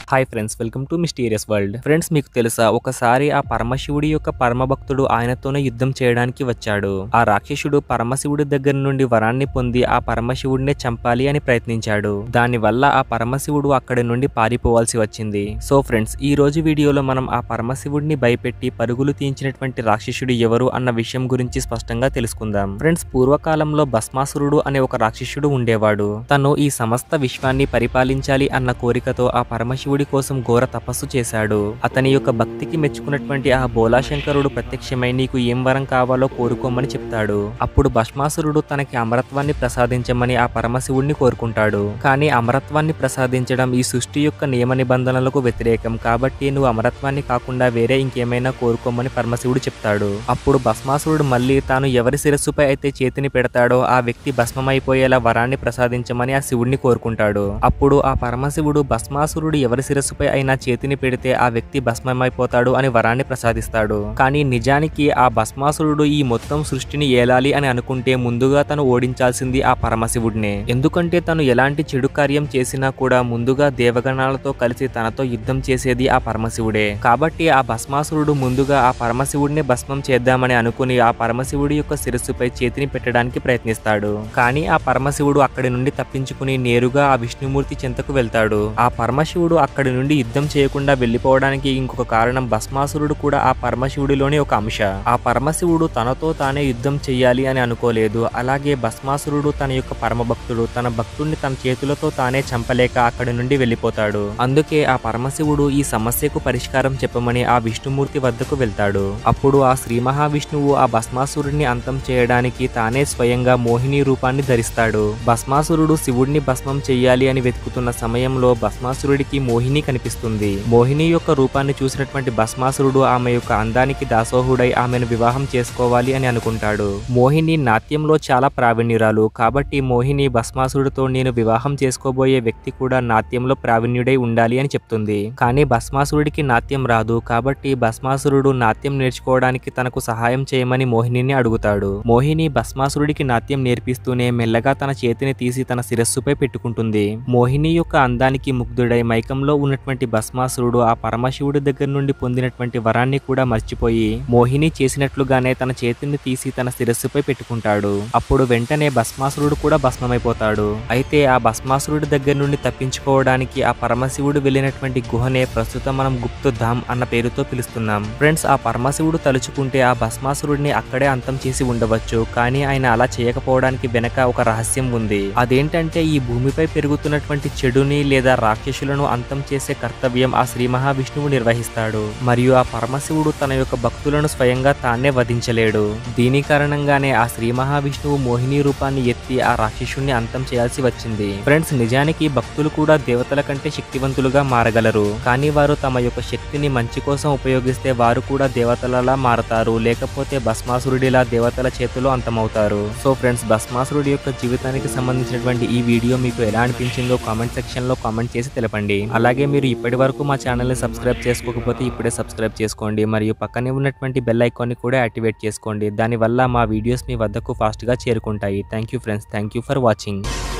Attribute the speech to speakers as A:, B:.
A: hi friends welcome to mysterious world friends మీకు తెలుసా ఒకసారి ఆ పరమశివుడి యొక్క పరమ భక్తుడు ఆయనతోనే యుద్ధం చేయడానికి వచ్చాడు ఆ రాక్షసుడు పరమశివుడి దగ్గర నుండి వరాన్ని పొంది ఆ పరమశివుడినే చంపాలి అని ప్రయత్నించాడు దాని వల్ల ఆ పరమశివుడు అక్కడి నుండి పారిపోవాల్సి వచ్చింది సో ఫ్రెండ్స్ ఈ రోజు వీడియోలో మనం ఆ పరమశివుడిని భయపెట్టి పరుగులు తీయించినటువంటి రాక్షసుడు ఎవరు అన్న విషయం గురించి స్పష్టంగా తెలుసుకుందాం ఫ్రెండ్స్ పూర్వకాలంలో భస్మాసురుడు అనే ఒక రాక్షసుడు ఉండేవాడు తను ఈ సమస్త విశ్వాన్ని పరిపాలించాలి అన్న కోరికతో ఆ పరమశివుడి కోసం ఘోర తపస్సు చేశాడు అతని యొక్క భక్తికి మెచ్చుకున్నటువంటి ఆ బోలాశంకరుడు ప్రత్యక్షమై నీకు ఏం వరం కావాలో కోరుకోమని చెప్తాడు అప్పుడు భస్మాసురుడు తనకి అమరత్వాన్ని ప్రసాదించమని ఆ పరమశివుడిని కోరుకుంటాడు కానీ అమరత్వాన్ని ప్రసాదించడం ఈ సృష్టి యొక్క నియమ నిబంధనలకు వ్యతిరేకం కాబట్టి నువ్వు అమరత్వాన్ని కాకుండా వేరే ఇంకేమైనా కోరుకోమని పరమశివుడు చెప్తాడు అప్పుడు భస్మాసురుడు మళ్ళీ తాను ఎవరి శిరస్సుపై అయితే చేతిని పెడతాడో ఆ వ్యక్తి భస్మమైపోయేలా వరాన్ని ప్రసాదించమని ఆ శివుడిని కోరుకుంటాడు అప్పుడు ఆ పరమశివుడు భస్మాసురుడు ఎవరి శిరస్సుపై అయినా చేతిని పెడితే ఆ వ్యక్తి భస్మమైపోతాడు అని వరాన్ని ప్రసాదిస్తాడు కానీ నిజానికి ఆ భస్మాసురుడు ఈ మొత్తం సృష్టిని ఏలాలి అని అనుకుంటే ముందుగా తను ఓడించాల్సింది ఆ పరమశివుడినే ఎందుకంటే తను ఎలాంటి చెడు కార్యం చేసినా కూడా ముందుగా దేవగణాలతో కలిసి తనతో యుద్ధం చేసేది ఆ పరమశివుడే కాబట్టి ఆ భస్మాసురుడు ముందుగా ఆ పరమశివుడిని భస్మం చేద్దామని అనుకుని ఆ పరమశివుడి యొక్క శిరస్సుపై చేతిని పెట్టడానికి ప్రయత్నిస్తాడు కానీ ఆ పరమశివుడు అక్కడి నుండి తప్పించుకుని నేరుగా ఆ విష్ణుమూర్తి చెంతకు వెళ్తాడు ఆ పరమశివుడు అక్కడి నుండి యుద్ధం చేయకుండా వెళ్లిపోవడానికి ఇంకొక కారణం భస్మాసురుడు కూడా ఆ పరమశివుడిలోని ఒక అంశ ఆ పరమశివుడు తనతో తానే యుద్ధం చెయ్యాలి అని అనుకోలేదు అలాగే భస్మాసురుడు తన యొక్క పరమభక్తుడు తన భక్తుడిని తన చేతులతో తానే చంపలేక అక్కడి నుండి వెళ్లిపోతాడు అందుకే ఆ పరమశివుడు ఈ సమస్యకు పరిష్కారం చెప్పమని ఆ విష్ణుమూర్తి వద్దకు వెళ్తాడు అప్పుడు ఆ శ్రీ మహావిష్ణువు ఆ భస్మాసురుడిని అంతం చేయడానికి తానే స్వయంగా మోహిని రూపాన్ని ధరిస్తాడు భస్మాసురుడు శివుడిని భస్మం చెయ్యాలి అని వెతుకుతున్న సమయంలో భస్మాసురుడికి మోహిని కనిపిస్తుంది మోహిని యొక్క రూపాన్ని చూసినటువంటి భస్మాసురుడు ఆమె యొక్క అందానికి దాసోహుడై ఆమెను వివాహం చేసుకోవాలి అని అనుకుంటాడు మోహిని నాట్యంలో చాలా ప్రావీణ్యురాలు కాబట్టి మోహిని భస్మాసురుడితో నేను వివాహం చేసుకోబోయే వ్యక్తి కూడా నాట్యంలో ప్రావీణ్యుడై ఉండాలి అని చెప్తుంది కానీ భస్మాసురుడికి నాట్యం రాదు కాబట్టి భస్మాసురుడు నాట్యం నేర్చుకోవడానికి తనకు సహాయం చేయమని మోహినిని అడుగుతాడు మోహిని భస్మాసురుడికి నాట్యం నేర్పిస్తూనే మెల్లగా తన చేతిని తీసి తన శిరస్సుపై పెట్టుకుంటుంది మోహిని యొక్క అందానికి ముగ్ధుడై మైకంలో ఉన్నటువంటి భస్మాసురుడు ఆ పరమశివుడి దగ్గర నుండి పొందినటువంటి వరాన్ని కూడా మర్చిపోయి మోహిని చేసినట్లుగానే తన చేతిని తీసి తన శిరస్సుపై పెట్టుకుంటాడు అప్పుడు వెంటనే భస్మాసురుడు కూడా భస్మమైపోతాడు అయితే ఆ భస్మాసురుడి దగ్గర నుండి తప్పించుకోవడానికి ఆ పరమశివుడు వెళ్ళినటువంటి గుహనే ప్రస్తుతం మనం గుప్తధామ్ అన్న పేరుతో పిలుస్తున్నాం ఫ్రెండ్స్ ఆ పరమశివుడు తలుచుకుంటే ఆ భస్మాసురుడిని అక్కడే అంతం చేసి ఉండవచ్చు కానీ ఆయన అలా చేయకపోవడానికి వెనక ఒక రహస్యం ఉంది అదేంటంటే ఈ భూమిపై పెరుగుతున్నటువంటి చెడుని లేదా రాక్షసులను అంతం చేసే కర్తవ్యం ఆ శ్రీ మహావిష్ణువు నిర్వహిస్తాడు మరియు ఆ పరమశివుడు తన యొక్క భక్తులను స్వయంగా తానే వధించలేడు దీని కారణంగానే ఆ శ్రీ మహావిష్ణువు మోహిని రూపాన్ని ఎత్తి ఆ రాక్షసుని అంతం చేయాల్సి వచ్చింది ఫ్రెండ్స్ నిజానికి భక్తులు కూడా దేవతల కంటే శక్తివంతులుగా మారగలరు కానీ వారు తమ యొక్క శక్తిని మంచి కోసం ఉపయోగిస్తే వారు కూడా దేవతలలా మారతారు లేకపోతే భస్మాసురుడిలా దేవతల చేతిలో అంతమవుతారు సో ఫ్రెండ్స్ భస్మాసురుడి యొక్క జీవితానికి సంబంధించినటువంటి ఈ వీడియో మీకు ఎలా అనిపించిందో కామెంట్ సెక్షన్ లో కామెంట్ చేసి తెలపండి అలాగే మీరు ఇప్పటి వరకు మా ఛానల్ ని సబ్స్క్రైబ్ చేసుకోకపోతే ఇప్పుడే సబ్స్క్రైబ్ చేసుకోండి మరియు పక్కనే ఉన్నటువంటి బెల్ ఐకాన్ ని కూడా యాక్టివేట్ చేసుకోండి దానివల్ల మా వీడియోస్ మీ వద్దకు ఫాస్ట్ గా చేరుకుంటాయి thank you friends thank you for watching